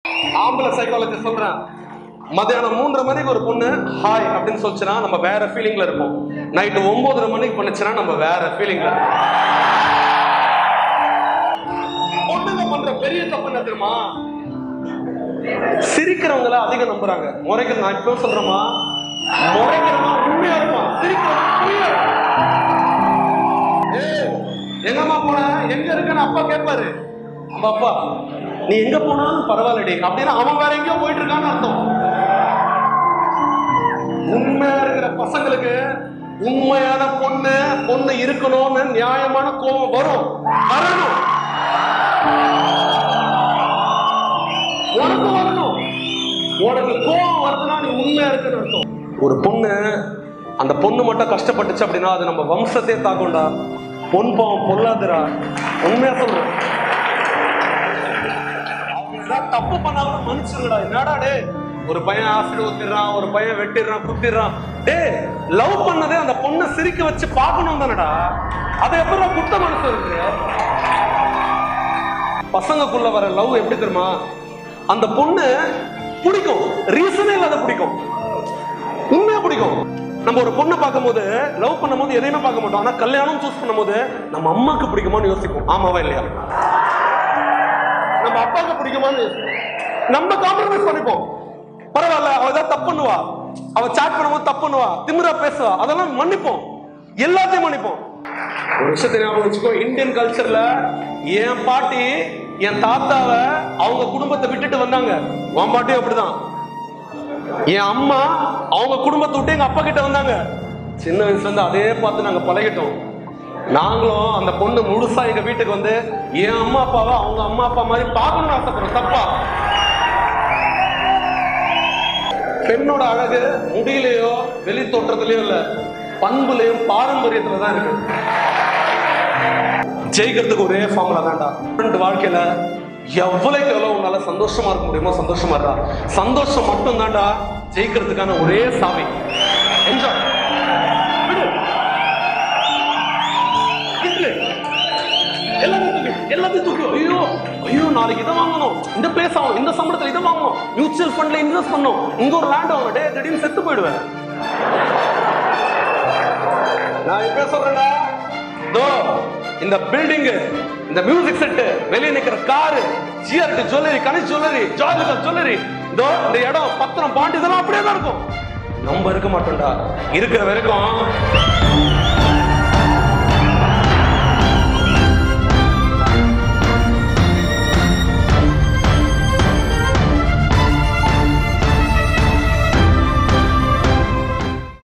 ஆம்பளை சைக்காலஜி சொல்றேன் மத்தியானம் மூன்றரை மணிக்கு ஒரு பொண்ணு ஹாய் அப்படின்னு சொல்லுச்சுன்னா நம்ம வேற ஃபீலிங்ல இருப்போம் நைட்டு ஒன்பதரை மணிக்கு பண்ணுச்சுன்னா நம்ம வேற ஃபீலிங்ல இருப்போம் பொண்ணுங்க பண்ற பெரிய தப்பு என்ன தெரியுமா சிரிக்கிறவங்கள அதிகம் நம்புறாங்க முறைகள் நான் இப்போ சொல்றேமா முறைக்கிறவன் உண்மையா இருப்பான் சிரிக்கிறவன் பொய்யா இருப்பான். ஏய், எங்கம்மா போன எங்க இருக்கன்னு அப்பா கேட்பாரு நம்ம அப்பா நீ எங்க போனாலும் பரவாயில்லடி அப்படின்னு அவன் வேற எங்கேயோ போயிட்டு இருக்கான்னு அர்த்தம் உண்மையா இருக்கிற பசங்களுக்கு உண்மையான பொண்ணு பொண்ணு இருக்கணும்னு நியாயமான கோபம் வரும் வரணும் உனக்கு வரணும் உனக்கு கோபம் வருதுன்னா நீ உண்மையா இருக்குன்னு அர்த்தம் ஒரு பொண்ணு அந்த பொண்ணு மட்டும் கஷ்டப்பட்டுச்சு அப்படின்னா அது நம்ம வம்சத்தையே தாக்கும்டா பொன் பாவம் பொல்லாதுடா உண்மையா சொல்றேன் அவங்க ஏதாவது தப்பு பண்ணாலும் மன்னிச்சிருங்கடா என்னடா டே ஒரு பையன் ஆசிட் ஊத்திடுறான் ஒரு பையன் வெட்டிடுறான் குத்திடுறான் டே லவ் பண்ணதே அந்த பொண்ணை சிரிக்க வச்சு பார்க்கணும் தானடா அதை எப்படி குத்த மனசு இருக்கு பசங்கக்குள்ள வர லவ் எப்படி தெரியுமா அந்த பொண்ணு பிடிக்கும் ரீசனே இல்லாத பிடிக்கும் உண்மையா பிடிக்கும் நம்ம ஒரு பொண்ணை பார்க்கும்போது லவ் பண்ணும்போது எதையுமே பார்க்க மாட்டோம் ஆனா கல்யாணம் சூஸ் பண்ணும்போது நம்ம அம்மாக்கு பிடிக்குமான்னு யோசிப்போம் ஆமாவா இல்லையா நம்ம அப்பாவுக்கு பிடிக்குமான்னு யோசிப்போம். நம்ம காம்ப்ரமைஸ் பண்ணிப்போம் பரவாயில்ல அவ ஏதாவது தப்பு பண்ணுவா அவ சாட் பண்ணும்போது தப்பு பண்ணுவா திமிரா பேசுவா அதெல்லாம் மன்னிப்போம் எல்லாத்தையும் மன்னிப்போம் ஒரு விஷயத்தை ஞாபகம் வச்சுக்கோ இந்தியன் கல்ச்சர்ல என் பாட்டி என் தாத்தாவை அவங்க குடும்பத்தை விட்டுட்டு வந்தாங்க உன் பாட்டியும் அப்படிதான் என் அம்மா அவங்க குடும்பத்தை விட்டு எங்க அப்பா கிட்ட வந்தாங்க சின்ன வயசுல இருந்து அதே பார்த்து நாங்க பழகிட்டோம் நாங்களும் அந்த பொண்ணு முழுசா எங்க வீட்டுக்கு வந்து என் அம்மா அப்பாவை அவங்க அம்மா அப்பா மாதிரி பார்க்கணும்னு ஆசைப்படுறோம் தப்பா பெண்ணோட அழகு முடியிலையோ வெளி தோற்றத்திலயோ இல்ல பண்புலையும் பாரம்பரியத்துல தான் இருக்கு ஜெயிக்கிறதுக்கு ஒரே ஃபார்முலா தான்டா Friend வாழ்க்கையில எவ்வளவுக்கு எவ்வளவு உன்னால சந்தோஷமா இருக்க முடியுமோ சந்தோஷமா இருக்கா சந்தோஷம் மட்டும் தான்டா ஜெயிக்கிறதுக்கான ஒரே சாவி என்ஜாய் எல்லாத்தையும் தூக்கு எல்லாத்தையும் தூக்கு ஐயோ ஐயோ நாளைக்கு இதை வாங்கணும் இந்த பிளேஸ் ஆகணும் இந்த சம்பளத்துல இதை வாங்கணும் மியூச்சுவல் ஃபண்ட்ல இன்வெஸ்ட் பண்ணணும் இங்க ஒரு லேண்ட் வாங்கணும் டே திடீர்னு செத்து போயிடுவேன் நான் இப்ப சொல்றேன்டா தோ இந்த பில்டிங் இந்த மியூசிக் செட் வெளியே நிக்கிற car GRT jewellery Ganesh jewellery Joyalukkas jewellery இதோ இந்த இடம் பத்திரம் பாண்டு இதெல்லாம் அப்படியே தான் இருக்கும் நம்ம இருக்க மாட்டோம்டா இருக்கிற வரைக்கும்